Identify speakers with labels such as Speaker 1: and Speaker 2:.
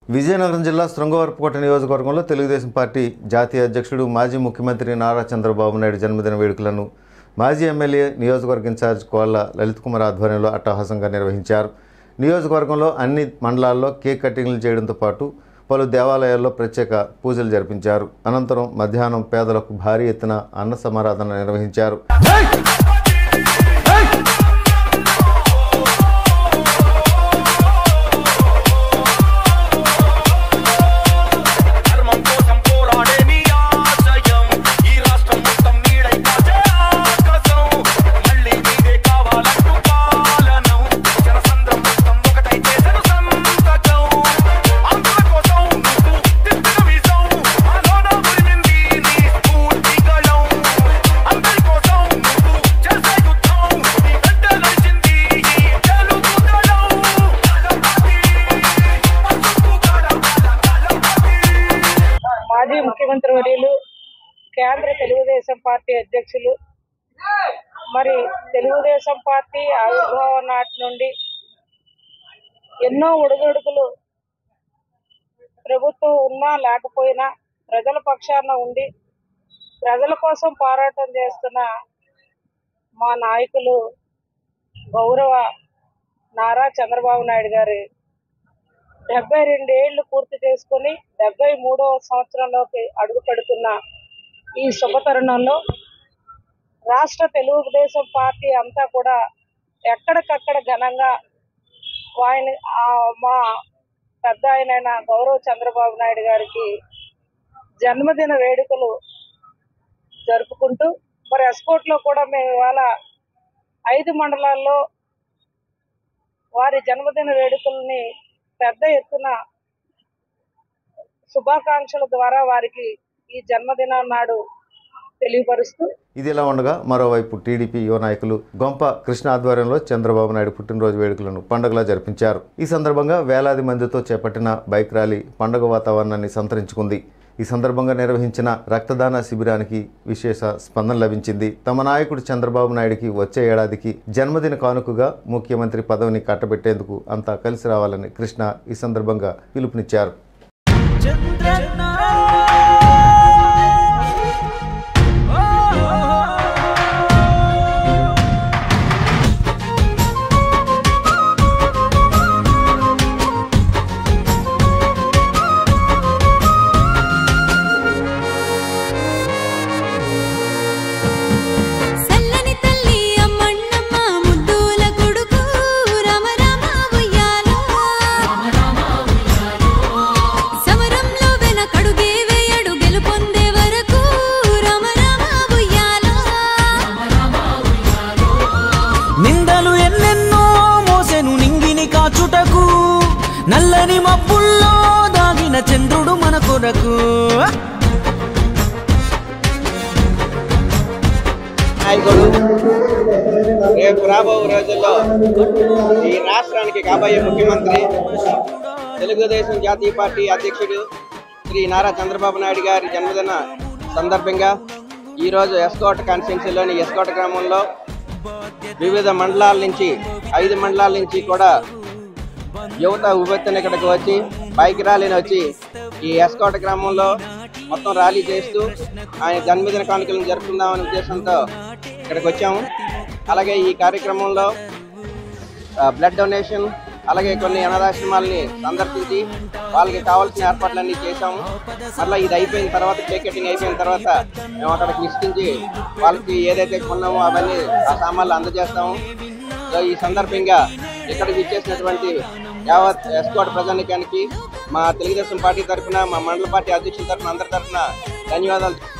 Speaker 1: విజయనగరం జిల్లా శృంగవరపుకోట నియోజకవర్గంలో తెలుగుదేశం పార్టీ జాతీయ అధ్యక్షుడు మాజీ ముఖ్యమంత్రి నారా చంద్రబాబు నాయుడు జన్మదిన వేడుకలను మాజీ ఎమ్మెల్యే నియోజకవర్గ ఇన్ఛార్జ్ కోళ్ల లలిత్ కుమార్ ఆధ్వర్యంలో అట్టహాసంగా నిర్వహించారు నియోజకవర్గంలో అన్ని మండలాల్లో కేక్ కటింగ్లు చేయడంతో పాటు పలు దేవాలయాల్లో ప్రత్యేక పూజలు జరిపించారు అనంతరం మధ్యాహ్నం పేదలకు భారీ ఎత్తున అన్న సమారాధన నిర్వహించారు
Speaker 2: ధర్మం కోసం పోరాడే నీ ఆశయం ఈ రాష్ట్రం మొత్తం నీడై కాచే ఆకాశం మళ్ళీ నీదే కావాలంటూ పాలనం జనసంద్రం మొత్తం ఒకటై చేసను సంతకం ఆంధ్రుల కోసం నువ్వు తిప్పిన విజం ఆలోన ఉరిమింది నీ స్ఫూర్తి గళం అందరి కోసం నువ్వు చేసే యుద్ధం నీ వెంట నడిచింది ఈ తెలుగు దళం దళపతి పసుపు గడ దళపతి
Speaker 3: మాజీ ముఖ్యమంత్రి వర్యులు కేంద్ర తెలుగుదేశం పార్టీ అధ్యక్షులు మరి తెలుగుదేశం పార్టీ ఆవిర్భావం నాటి నుండి ఎన్నో ఉడుగడుగులు ప్రభుత్వం ఉన్నా లేకపోయినా ప్రజల పక్షాన ఉండి ప్రజల కోసం పోరాటం చేస్తున్న మా నాయకులు గౌరవ నారా చంద్రబాబు నాయుడు గారి డెబ్బై రెండేళ్లు పూర్తి చేసుకుని డెబ్బై మూడవ సంవత్సరంలోకి అడుగు పెడుతున్న ఈ శుభ తరుణంలో రాష్ట్ర తెలుగుదేశం పార్టీ అంతా కూడా ఎక్కడికక్కడ ఘనంగా ఆయన ఆ మా పెద్ద ఆయన గౌరవ్ చంద్రబాబు నాయుడు గారికి జన్మదిన వేడుకలు జరుపుకుంటూ మరి ఎస్కోట్లో కూడా మేము ఇవాళ ఐదు మండలాల్లో వారి జన్మదిన వేడుకల్ని పెద్ద ఎత్తున శుభాకాంక్షల ద్వారా వారికి ఈ జన్మదినం నాడు తెలియపరుస్తూ
Speaker 1: ఇది ఇలా ఉండగా మరోవైపు టీడీపీ యువ నాయకులు గొంప కృష్ణ ఆధ్వర్యంలో చంద్రబాబు నాయుడు పుట్టినరోజు వేడుకలను పండుగలా జరిపించారు ఈ సందర్భంగా వేలాది మందితో చేపట్టిన బైక్ ర్యాలీ పండుగ వాతావరణాన్ని సంతరించుకుంది ఈ సందర్భంగా నిర్వహించిన రక్తదాన శిబిరానికి విశేష స్పందన లభించింది తమ నాయకుడు చంద్రబాబు నాయుడికి వచ్చే ఏడాదికి జన్మదిన కానుకగా ముఖ్యమంత్రి పదవిని కట్టబెట్టేందుకు అంతా కలిసి రావాలని కృష్ణ ఈ సందర్భంగా పిలుపునిచ్చారు
Speaker 4: సల్లని తల్లి అమ్మన్నమ్మ ముద్దుల కొడుకు రమ రమ ఉయ్యాలో సమరంలో వెనకడుగే వేయడు గెలుపొందే వరకు రమ రమ ఉయ్యాలో
Speaker 5: నిందలు ఎన్నెన్నో మోసెను నింగిని కాచుటకు నల్లని మబ్బుల్లో దాగిన చంద్రుడు మన కొరకు
Speaker 6: నాయకుడు రేపు రాబో రోజుల్లో ఈ రాష్ట్రానికి కాబోయే ముఖ్యమంత్రి తెలుగుదేశం జాతీయ పార్టీ అధ్యక్షుడు శ్రీ నారా చంద్రబాబు నాయుడు గారి జన్మదిన సందర్భంగా ఈరోజు ఎస్కోట కాన్స్టిట్యున్సీలోని ఎస్కోట గ్రామంలో వివిధ మండలాల నుంచి ఐదు మండలాల నుంచి కూడా యువత ఉవ్వెత్తున ఇక్కడికి వచ్చి బైక్ ర్యాలీని వచ్చి ఈ ఎస్కోట గ్రామంలో మొత్తం ర్యాలీ చేస్తూ ఆయన జన్మదిన కానుకలను జరుపుకుందామనే ఉద్దేశంతో ఇక్కడికి వచ్చాము అలాగే ఈ కార్యక్రమంలో ఆ, బ్లడ్ డొనేషన్ అలాగే కొన్ని అనాథాశ్రమాలని సందర్శించి వాళ్ళకి కావాల్సిన ఏర్పాట్లన్నీ చేశాము మళ్ళీ ఇది అయిపోయిన తర్వాత కేక్ కటింగ్ అయిపోయిన తర్వాత మేము అక్కడికి నిశ్చించి వాళ్ళకి ఏదైతే కొన్నామో అవన్నీ ఆ సామాన్లు అందజేస్తాము సో ఈ సందర్భంగా ఇక్కడికి ఇచ్చేసినటువంటి యావత్ ఎస్కోట్ ప్రజానికానికి మా తెలుగుదేశం పార్టీ తరఫున మా మండల పార్టీ అధ్యక్షుల తరఫున అందరి తరఫున ధన్యవాదాలు